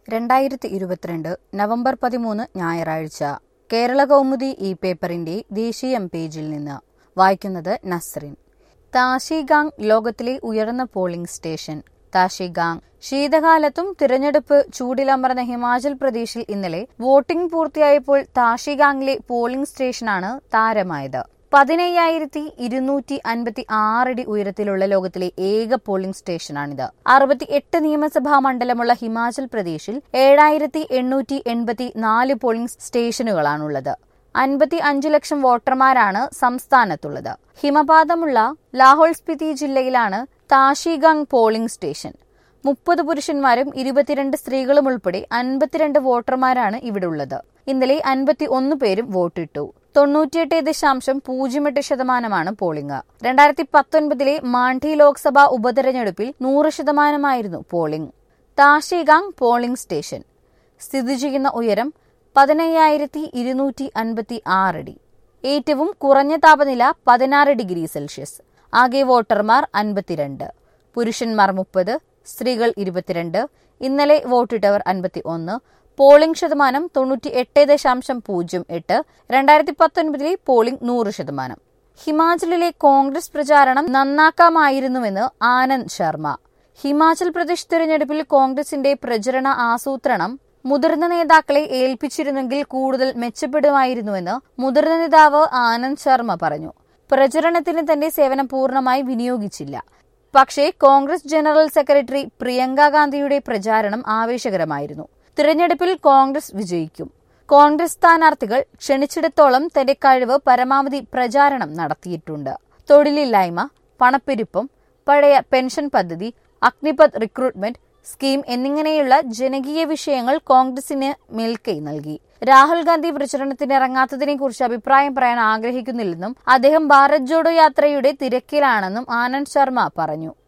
രണ്ടായിരത്തി ഇരുപത്തിരണ്ട് നവംബർ പതിമൂന്ന് ഞായറാഴ്ച കേരള കൗമുദി ഈ പേപ്പറിന്റെ ദേശീയം പേജിൽ നിന്ന് വായിക്കുന്നത് നസ്രിൻ താഷിഗാങ് ലോകത്തിലെ ഉയർന്ന പോളിംഗ് സ്റ്റേഷൻ താഷിഗാങ് ശീതകാലത്തും തിരഞ്ഞെടുപ്പ് ചൂടിലമർന്ന ഹിമാചൽ പ്രദേശിൽ ഇന്നലെ വോട്ടിംഗ് പൂർത്തിയായപ്പോൾ താഷിഗാങ്ങിലെ പോളിംഗ് സ്റ്റേഷനാണ് താരമായത് പതിനയ്യായിരത്തി ഇരുന്നൂറ്റി അൻപത്തി ആറടി ഉയരത്തിലുള്ള ലോകത്തിലെ ഏക പോളിംഗ് സ്റ്റേഷനാണിത് അറുപത്തി എട്ട് നിയമസഭാ മണ്ഡലമുള്ള ഹിമാചൽ പ്രദേശിൽ ഏഴായിരത്തി എണ്ണൂറ്റി എൺപത്തി നാല് പോളിംഗ് സ്റ്റേഷനുകളാണുള്ളത് അൻപത്തി അഞ്ച് ലക്ഷം വോട്ടർമാരാണ് സംസ്ഥാനത്തുള്ളത് ഹിമപാതമുള്ള ലാഹോൾ സ്പിതി ജില്ലയിലാണ് താഷിഗാങ് പോളിംഗ് സ്റ്റേഷൻ മുപ്പത് പുരുഷന്മാരും ഇരുപത്തിരണ്ട് സ്ത്രീകളും ഉൾപ്പെടെ അൻപത്തിരണ്ട് വോട്ടർമാരാണ് ഇവിടെ ഉള്ളത് ഇന്നലെ അൻപത്തി ഒന്ന് പേരും വോട്ടിട്ടു തൊണ്ണൂറ്റിയെട്ട് ദശാംശം പൂജ്യം എട്ട് ശതമാനമാണ് പോളിംഗ് രണ്ടായിരത്തി പത്തൊൻപതിലെ മാണ്ഡി ലോക്സഭാ ഉപതെരഞ്ഞെടുപ്പിൽ നൂറ് ശതമാനമായിരുന്നു പോളിംഗ് താഷിഗാങ് പോളിംഗ് സ്റ്റേഷൻ സ്ഥിതി ചെയ്യുന്ന ഉയരം പതിനയ്യായിരത്തി ഇരുന്നൂറ്റി അൻപത്തി ആറടി ഏറ്റവും കുറഞ്ഞ താപനില പതിനാറ് ഡിഗ്രി സെൽഷ്യസ് ആകെ വോട്ടർമാർ അൻപത്തിരണ്ട് പുരുഷന്മാർ മുപ്പത് സ്ത്രീകൾ ഇരുപത്തിരണ്ട് ഇന്നലെ വോട്ടിട്ടവർ അൻപത്തി ഒന്ന് പോളിംഗ് ശതമാനം തൊണ്ണൂറ്റി എട്ട് ദശാംശം പൂജ്യം എട്ട് രണ്ടായിരത്തി പത്തൊൻപതിലെ പോളിംഗ് നൂറ് ശതമാനം ഹിമാചലിലെ കോൺഗ്രസ് പ്രചാരണം നന്നാക്കാമായിരുന്നുവെന്ന് ആനന്ദ് ശർമ്മ ഹിമാചൽ പ്രദേശ് തിരഞ്ഞെടുപ്പിൽ കോൺഗ്രസിന്റെ പ്രചരണ ആസൂത്രണം മുതിർന്ന നേതാക്കളെ ഏൽപ്പിച്ചിരുന്നെങ്കിൽ കൂടുതൽ മെച്ചപ്പെടുമായിരുന്നുവെന്ന് മുതിർന്ന നേതാവ് ആനന്ദ് ശർമ്മ പറഞ്ഞു പ്രചരണത്തിന് തന്റെ സേവനം പൂർണ്ണമായി വിനിയോഗിച്ചില്ല പക്ഷേ കോൺഗ്രസ് ജനറൽ സെക്രട്ടറി പ്രിയങ്ക ഗാന്ധിയുടെ പ്രചാരണം ആവേശകരമായിരുന്നു തിരഞ്ഞെടുപ്പിൽ കോൺഗ്രസ് വിജയിക്കും കോൺഗ്രസ് സ്ഥാനാർത്ഥികൾ ക്ഷണിച്ചിടത്തോളം തന്റെ കഴിവ് പരമാവധി പ്രചാരണം നടത്തിയിട്ടുണ്ട് തൊഴിലില്ലായ്മ പണപ്പെരുപ്പം പഴയ പെൻഷൻ പദ്ധതി അഗ്നിപത് റിക്രൂട്ട്മെന്റ് സ്കീം എന്നിങ്ങനെയുള്ള ജനകീയ വിഷയങ്ങൾ കോൺഗ്രസിന് മേൽക്കൈ നൽകി രാഹുൽ ഗാന്ധി പ്രചരണത്തിനിറങ്ങാത്തതിനെ കുറിച്ച് അഭിപ്രായം പറയാൻ ആഗ്രഹിക്കുന്നില്ലെന്നും അദ്ദേഹം ഭാരത് ജോഡോ യാത്രയുടെ തിരക്കിലാണെന്നും ആനന്ദ് ശർമ്മ പറഞ്ഞു